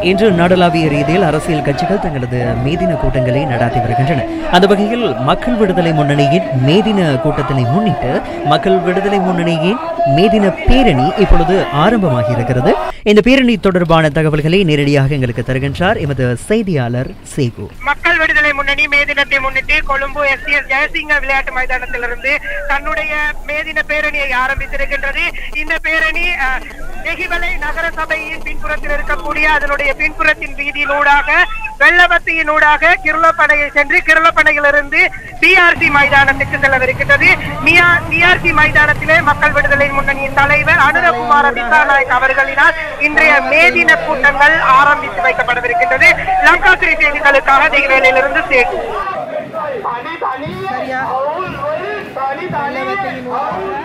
இன்று நாடளாவிய ரீதியில் அரசியல் கட்சிகள் தங்களது மேதின கூட்டங்களை நடாத்தி வருகின்றன அந்த வகையில் மக்கள் விடுதலை முன்னணியின் மேதின கூட்டத்தினை முன்னிட்டு மக்கள் விடுதலை முன்னணியின் மேதின பேரணி இப்பொழுது ஆரம்பமாகி இருக்கிறது இந்த பேரணி தொடர்பான தகவல்களை நேரடியாக எங்களுக்கு தருகின்றார் எமது செய்தியாளர் சேகு மக்கள் விடுதலை முன்னணி மே தினத்தை முன்னிட்டு கொழும்பு எஸ் எஸ் ஜெயசிங்க விளையாட்டு மைதானத்திலிருந்து தன்னுடைய மே தின பேரணியை ஆரம்பித்திருக்கின்றது இந்த பேரணி அஹ், நெகிவலை நகர சபையின் பின்புறத்தில் இருக்கக்கூடிய அதனுடைய பின்புறத்தின் வீதியினூடாக வெள்ளவத்தியினூடாக கிருளப்பனையை சென்று கிருளப்பனையிலிருந்து டிஆர்சி மைதானத்துக்கு செல்லவிருக்கின்றது டிஆர்சி மைதானத்திலே மக்கள் விடுதலை முன்னணியின் தலைவர் அனுரகுமார திசாநாயக் அவர்களினால் இன்றைய மேதின கூட்டங்கள் ஆரம்பித்து வைக்கப்படவிருக்கின்றது லங்காசிரி செய்திகளுக்காக நெகிவேலியிலிருந்து சேகு சரியா வெள்ளவத்தையின் ஊடாக